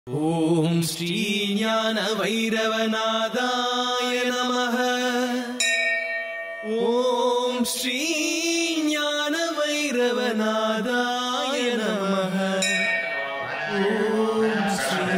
ஓம் ஸ்ரீ ஞான வைரவநாதாய நமः ஓம் ஸ்ரீ ஞான வைரவநாதாய நமः ஓம் ஸ்ரீ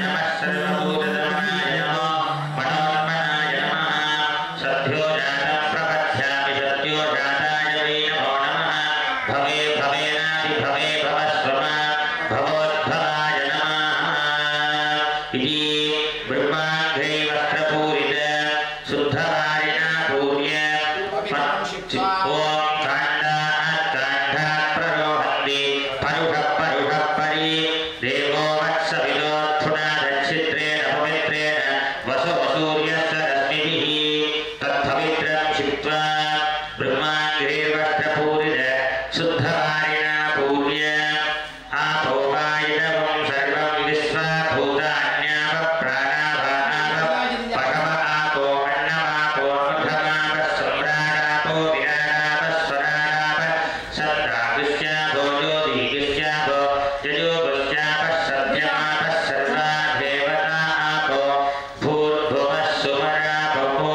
देवो वत्सविदोत्थुना दच्छित्रेण पवित्रेण वसो सूर्यस्य रश्मिभिः तत्पवित्रं क्षिप्त्वा ब्रह्माङ्गिरेर्वस्त्रपूरित शुद्धवारिणा पूर्य आपो वायिनवं सर्वं विश्वा भूतान्यापप्राणापानाप पशव आपो अन्नमापो मधमापः सम्राडापो विराडापः स्वराडापः सत्राविश्याभो ज्योतिविश्याभो यजोपश्यापः सत्यमापः सर्वा देवता आपो भूर्भुवः सुमरापो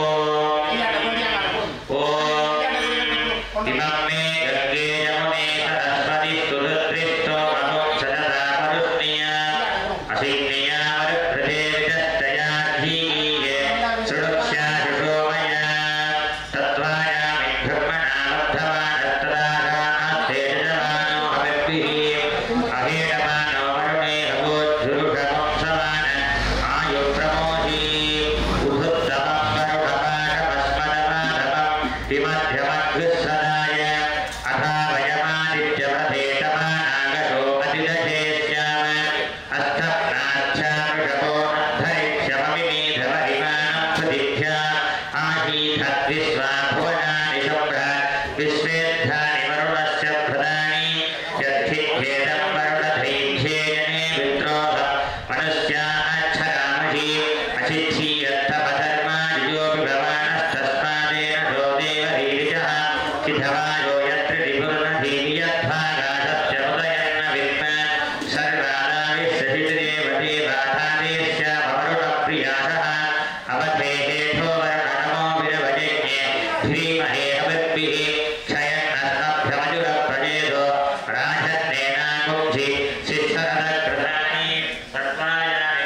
ॐ इमं मे गङ्गे यमुने सरस्वति सुहृद्रिष्टो अमुक्षरता परुष्णिया असिग्निया वरुप्रदे विदस्तया धीये सृडुक्ष्या शुशोमया तत्त्वायामि ब्रह्मणा लब्धवानस्तदाधानास्ते यजमानो हविर्भिः अहेडमानो वरुणे हवोद्धुरुषवंसवान आयुप्रमोदी उभुत्तमं वरुणपाशमस्मदमाधवम् विमध्यमग्रसदाय अथा वयमादित्यमधेतमानागशो अतिदशेष्याम अस्थप्नाच्छामृषभो धरिष्यममिमेधमहिमानं प्रदिभ्या आहीधद्विश्वा भुवनानि शुभ्र विश्वेद्धानि वरुणस्य प्रदानि यद्धिभेदं वरुणधैभ्येजने विद्रोह मनुष्या अच्छरामहि अचिच्छीयत्थपधर्मादियोऽपि भवानस्तस्मादेन नो देवरीरिजः सिद्धवायो यत्र रिपुर्नधीनि यद्भागादस्य उदयन्न विद्म सर्वादाविश्वसिद्रेव देवाधादेश्यामरुणप्रियासः अवधेहेथो वर्णनमो विरवजज्ञे ध्रीमहे हविर्भिः क्षयन्नस्तभ्यमजुरप्रजेदो राजन्नेनागुब्धि सिद्धरदकृतानि सर्वायानि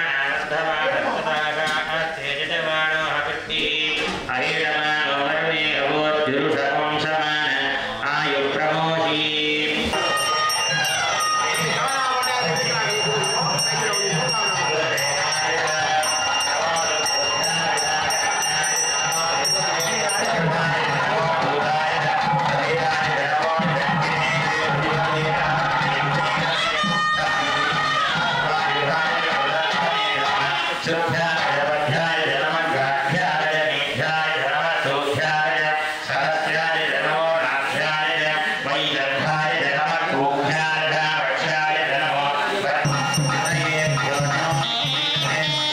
ब्रह्मणार्थमानस्तदागास्तेजमानो हविर्भिः अहेडमानो वर्णे अवोद्युरुषकं समान आयुप्रमोही शुद्धाय बद्धाय नमग्राभ्याय निध्याय नमस्तोभ्याय सहस्राय नमो नाभ्याय वैदग्धाय नमः गोभ्याय वक्षाय नमो वरदेभ्यो नमो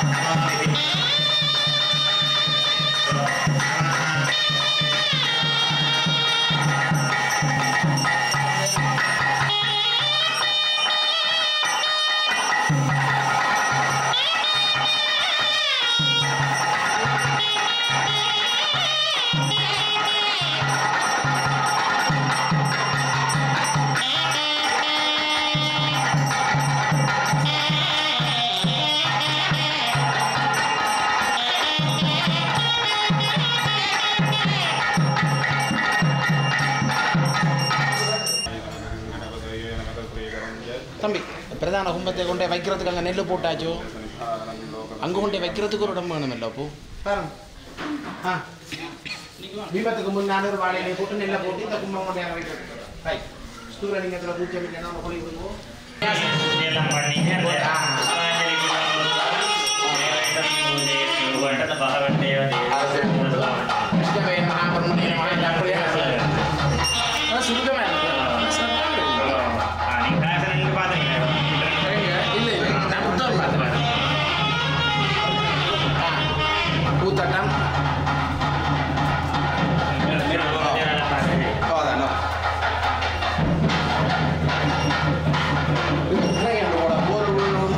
தம்பி பிரதான கும்பத்தை கொண்டே வைக்கிறதுக்கு அங்கே நெல் போட்டாச்சோ அங்கே கொண்டே வைக்கிறதுக்கு ஒரு இடம் வேணுமில்ல அப்போ பாருங்க ஆ தீபத்துக்கு முன்னாடி ஒரு வாழையில போட்டு நெல்லை போட்டு இந்த கும்பம் கொண்டே அங்கே வைக்கிறது ரைட் ஸ்தூரலிங்கத்தில் பூச்சி வைக்கணும் நம்ம கொடி விடுவோம் எல்லாம் பண்ணி பஞ்சமே மகாபிரமணிய மகா அப்படியே சுருக்கமாக இருக்கு இல்லை இல்லை நான் புத்தகம் பார்த்தேன் பூத்தட்டம் அதானோ போர்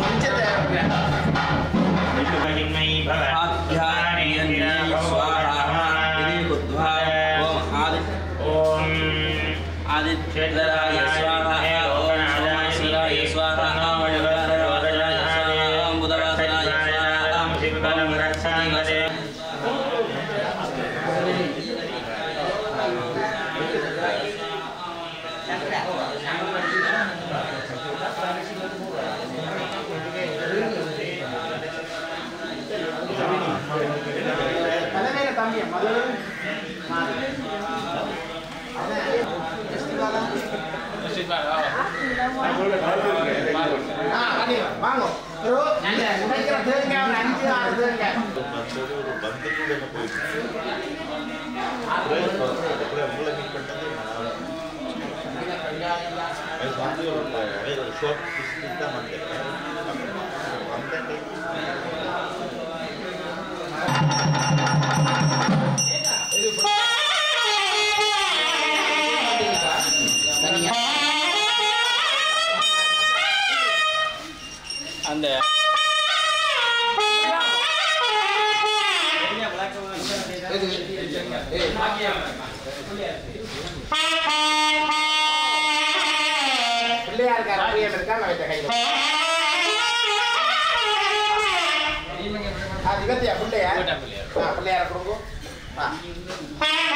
ஒரு இந்த உடைக்கிற தேங்காய் ஒரு அஞ்சு ஆறு தேங்காய் மற்றது ஒரு பந்தத்தோட போயிட்டு அப்புறம் உங்களை மீட் பண்ணது அது வந்து ஒரு ஒரு ஷார்ட் டிஸ்டன்ஸ் தான் வந்தேன் வந்தேன் தனியா அந்த இது ஏய் பிள்ளையாருக்கார பிரியம் இருக்கா நான் வைத்த கையில் அது இவத்தியா பிள்ளையா ஆ பிள்ளையார கொடுங்க ஆ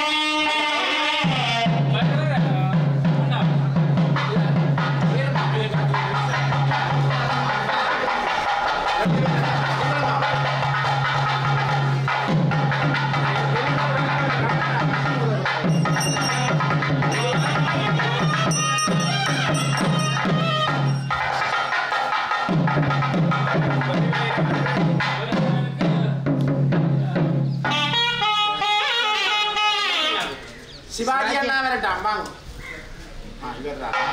சிவாஜி அண்ணா வரட்டாம் வாங்க ஆ இவர் தான்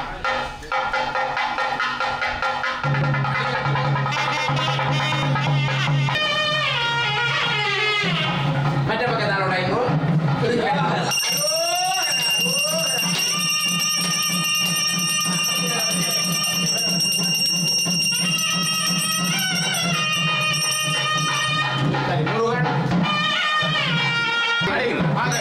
மற்ற பக்கத்தான உடைங்கோ சரி முருகன் வாங்க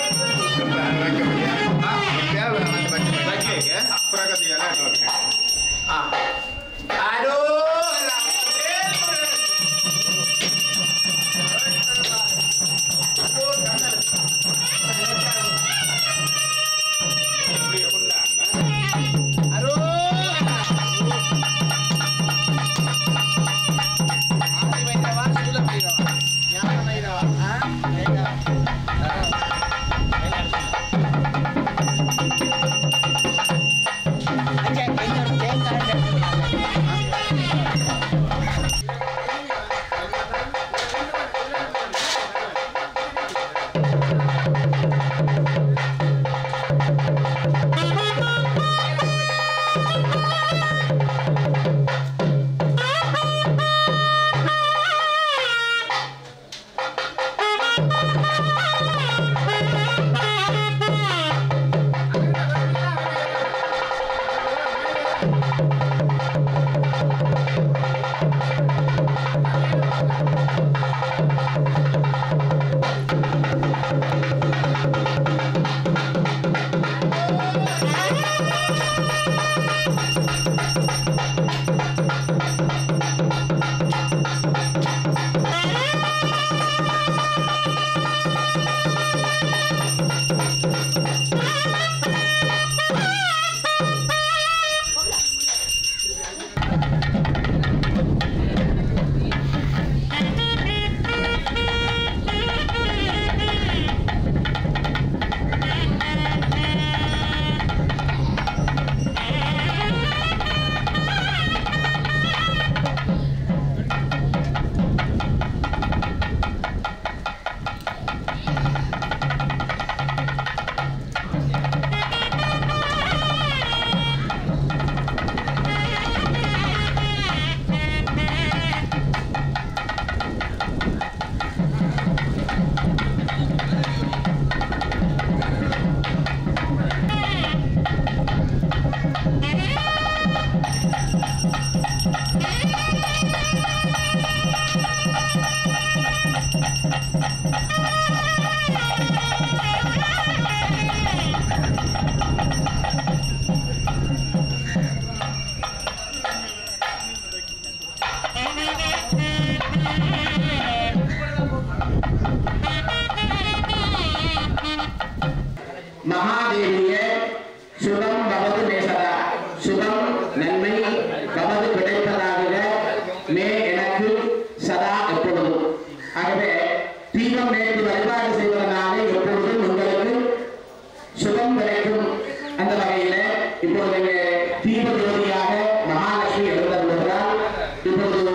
ஆ ஆரோ மகாதேவியே சுகம் பவது நேசதா சுகம் நன்மை பவது கிடைப்பதாக மே எனக்கு சதா எப்பொழுதும் ஆகவே தீபம் நேற்று வழிபாடு செய்வதனாலே எப்பொழுதும் உங்களுக்கு சுகம் கிடைக்கும் அந்த வகையில இப்பொழுது இங்கே தீப ஜோதியாக மகாலட்சுமி எழுந்தருள்கிறார் இப்பொழுது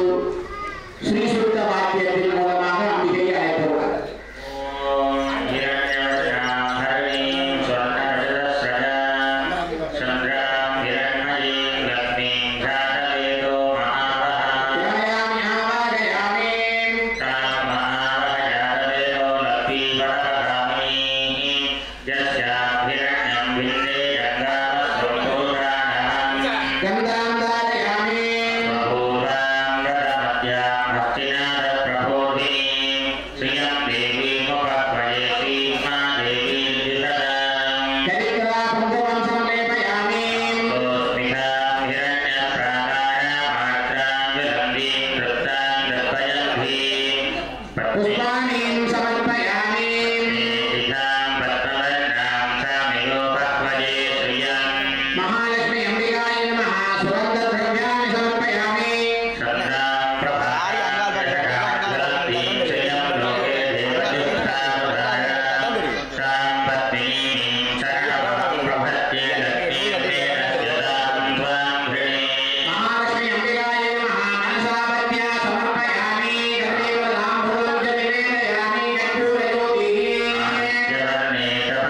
पुष्पाणीं समर्पयामि महालक्ष्मी अम्बिकाय नमः सुगन्धद्रव्याणि समर्पयामि महालक्ष्मी अम्बिकाय नमः मनसापत्या समर्पयामि गन्धेवताम्बूलं च निवेदयामि कर्पूरज्योतिः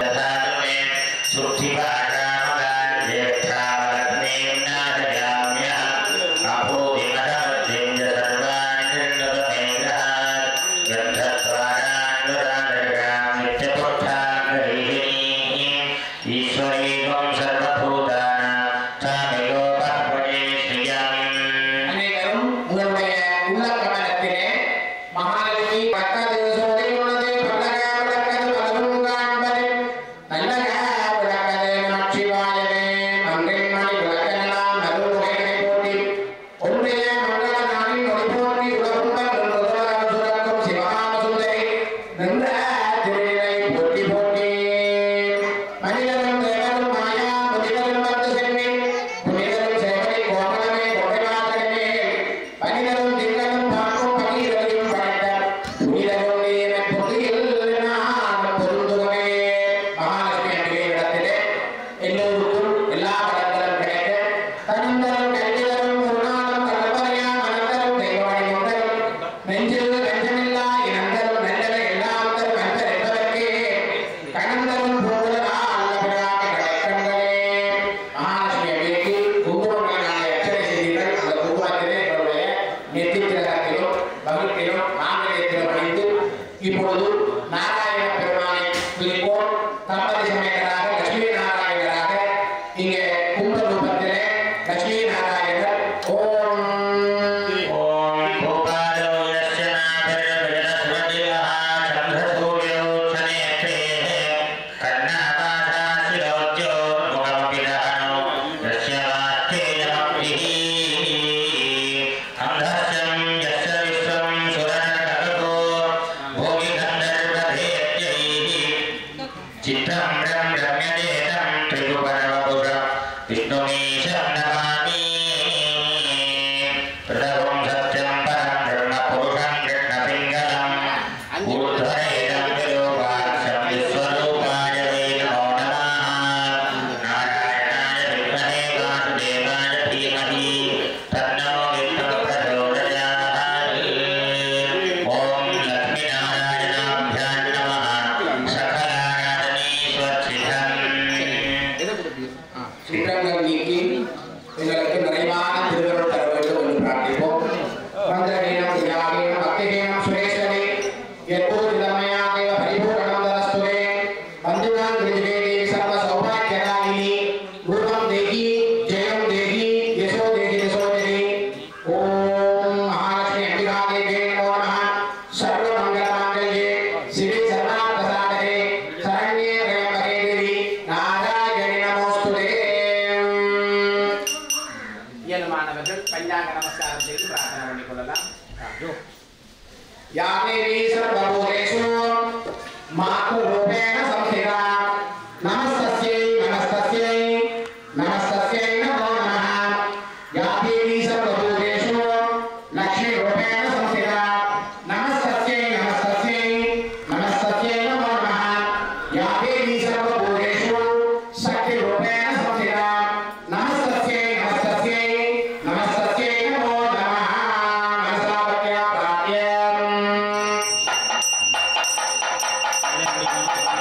ஈஸ்வரீகம் சர்வபூதான தாமிலோ பத்மஜே ஸ்ரீயம் அனைவரும் உங்களுடைய உள்ள கவனத்திலே மகாலட்சுமி பக்கத்து சோலை உள்ளது பல்லக விளக்கது பலரும் காண்பது நல்லக விளக்கது நமச்சிவாயவே மங்கை மணி விளக்கெல்லாம் நல்முறைகளை போட்டி ஒன்றிய மங்கள நாளில் ஒளி போற்றி உலகும்பல் முதலாக சுரக்கும் சிவகாம சுந்தரி நின்ற திருநிலை போற்றி போற்றி மனிதரும் தேவரும் மாயா முதிவரும் வந்து சென்றேன் புனிதரும் சேவனை கோமலமே கொடைவாசகமே பனிதரும் திங்களும் பார்க்கும் பகீரதையும் படைத்த புனிதரும் நீர பொதியில் நான் பொருந்துகவே மகாலட்சுமி அம்பிகை இடத்திலே எல்லோருக்கும் எல்லா வளங்களும் கிடைக்க தனிந்தரும் கல்விதரும் முன்னாலும் கல்வரையா மனந்தரும் தெய்வமணி முந்தரும் நெஞ்சில் நெஞ்சமில்லா இனந்தரும் நல்லவை எல்லாம் தரும் அன்பர் என்பதற்கே கணந்தரும் பூங்குழலா அல்லபிராம கடைக்கண்களே மகாலட்சுமி அம்பிகைக்கு குங்குமங்களை நாளை அர்ச்சனை செய்தீர்கள் அந்த குங்குமத்திலே எங்களுடைய நெற்றி திலகத்திலும் வகுப்பிலும் மாங்கல்யத்திலும் அணிந்து இப்பொழுது நாராயண பெருமானை துதிப்போம் தம்பதி சமேதராக லட்சுமி நாராயணராக இங்கே கும்ப ரூபத்திலே லட்சுமி நாராயணர் ஓம் ஓம் கோபாலோ யஸ்ய நாபரவஜனஸ்வதிவஹ சந்திரசூர்யோச்சனேத்ரே கர்ணாகாசாசிரோத்யோ முகமபிதஹனோ யஸ்ய வாத்தேஜமப்திஹி அந்தஸ்யம் யஸ்ய விஸ்வம் சுரநரகோ भोगि गन्धर्वधेत्यैः चित्रं रं रम्यदेतं त्रिभुवनवपुषं विष्णुमीशं नमामि प्रथमं सत्यं परं ब्रह्मपुरुषं कृष्णपिङ्गलम् ऊर्ध्वरेदं विलोकाक्षं विश्वरूपाय वै नमो नमः नारायणाय विद्महे वासुदेवाय धीमहि तन्नो विष्णुः प्रचोदयात् ॐ लक्ष्मीनारायणाभ्यां नमः सकलाराधनीश्वरसिद्धम् சுற்றங்கள் நீக்கி எங்களுக்கு நிறைவான திருவருள் தர வேண்டும் என்று பிரார்த்திப்போம் மந்திரகீனம் தியாகீனம் பக்திகீனம் சுரேஸ்வரி எப்போது இளமையா தேவ பரிபூரணம் தரஸ்துவே வந்துதான் விஜயே தேவி சர்வ சௌபாக்கியதாயினி ரூபம் தேகி ஜெயம் தேகி யசோ தேகி யசோ தேகி ஓம் மகாலட்சுமி அம்பிகா தேவியே நமோ நமः சர்வ மங்கள மாங்கல்யே சிவே சர்வார்த்த சாதகே சரண்யே பிரேமகே தேவி நாராயணி நமோஸ்துதே இயலுமானவர்கள் பஞ்சாங்க நமஸ்காரம் செய்து பிரார்த்தனை பண்ணிக் கொள்ளலாம் या देवी सर्वभूतेषु मातृरूपेण संस्थिता नमस्तस्यै नमस्तस्यै नमस्तस्यै नमो नमः या देवी सर्वभूतेषु लक्ष्मीरूपेण संस्थिता नमस्तस्यै नमस्तस्यै नमस्तस्यै नमो नमः या देवी सर्वभूतेषु शक्तिरूपेण संस्थिता नमस्तस्यै नमस्तस्यै नमस्तस्यै नमो नमः मनसावत्या प्रार्थ्यम्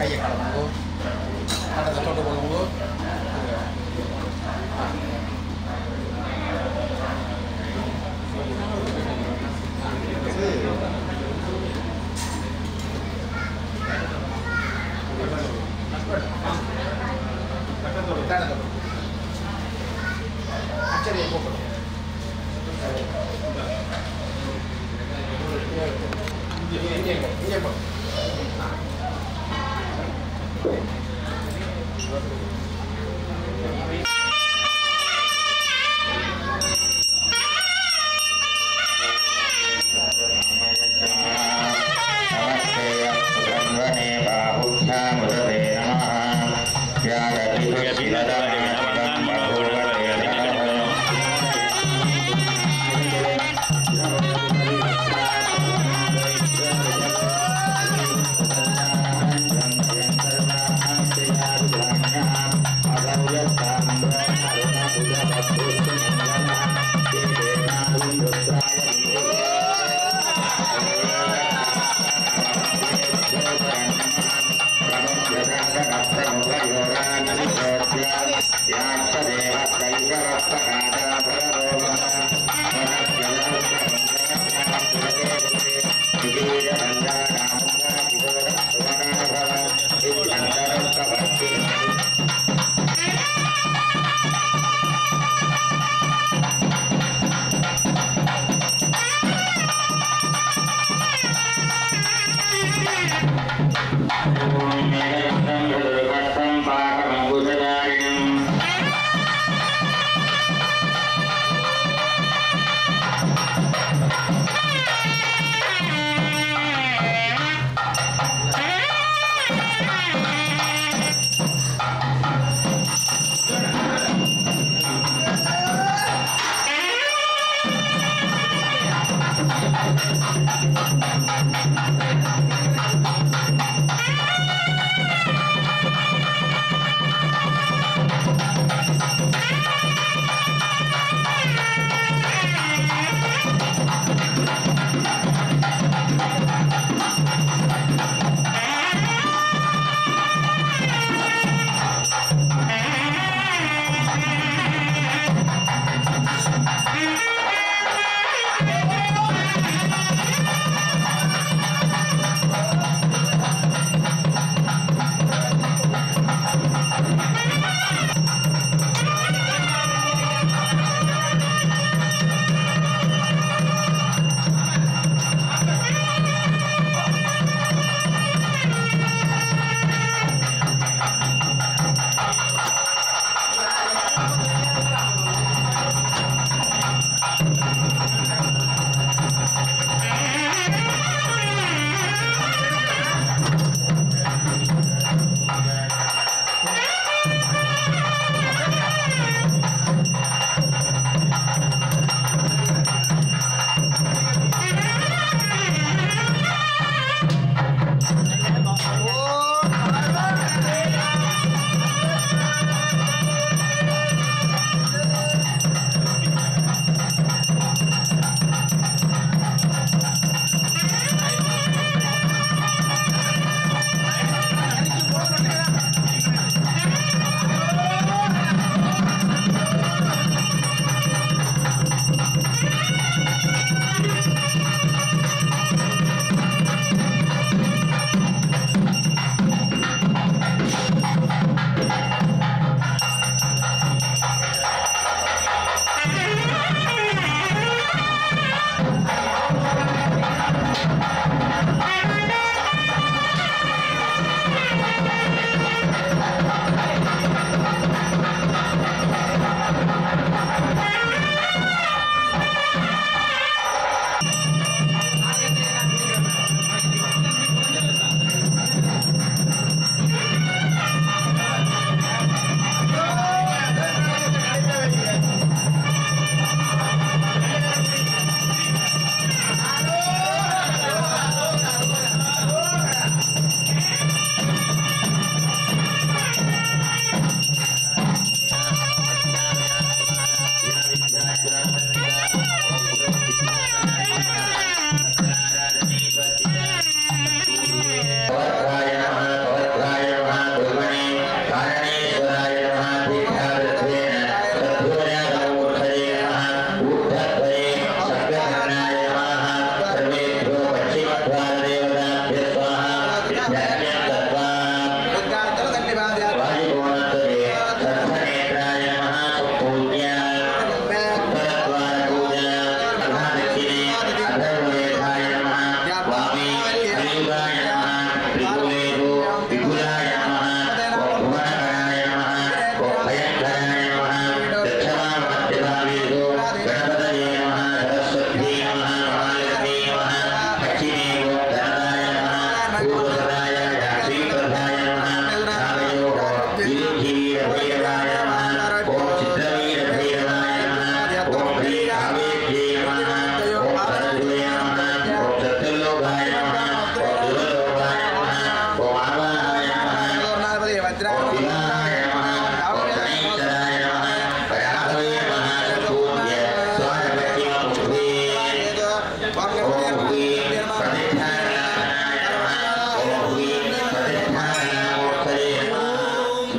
கையை கலந்துங்கோ கடத்தை தொட்டு கொள்ளுங்கோ அச்சரியை போட்டு இங்கே போ இங்கே போ Thank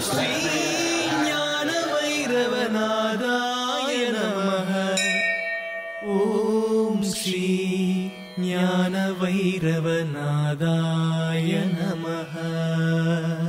ஸ்ரீ ஞான வைரவநாதாய நமः ஓம் ஸ்ரீ ஞான வைரவநாதாய நமः